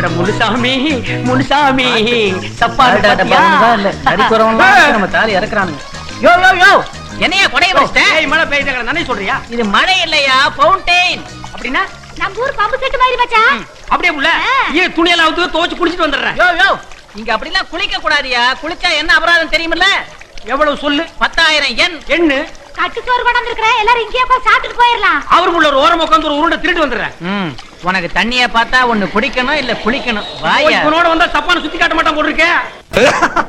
அட முனுசாமி முனுசாமி சப்பாடு பாத்தியா? நம்ம தாலி இறக்குறானுங்க யோ யோ யோ என்னையா கொடைய வச்சிட்ட ஏய் மழை பெய்யுது நானே சொல்றியா இது மழை இல்லையா ஃபவுண்டைன் அப்படின்னா நம்ம ஊர் பம்பு செட்டு மாதிரி மச்சான் அப்படியே உள்ள ஆ. ஏன் துணியெல்லாம் அவுத்து துவச்சு குளிச்சிட்டு வந்துடுறேன் யோ யோ இங்க அப்படிலாம் குளிக்க கூடாதியா குளிச்சா என்ன அபராதம் தெரியுமில்ல எவ்வளவு சொல்லு பத்தாயிரம் எண் எண்ணு கட்டு சோறு கொண்டு வந்திருக்கிறேன் எல்லாரும் இங்கேயே போய் சாப்பிட்டுட்டு போயிடலாம் அவருக்குள்ள ஒரு ஓரம் உட்காந்து ஒரு உருண்டை திருட்டு வந்துடுறேன் ம் உனக்கு தண்ணிய பார்த்தா ஒண்ணு குடிக்கணும் இல்ல குளிக்கணும் வாயா இவனோட வந்தா சப்பான சுத்தி காட்ட மாட்டான் போட்டிருக்கேன்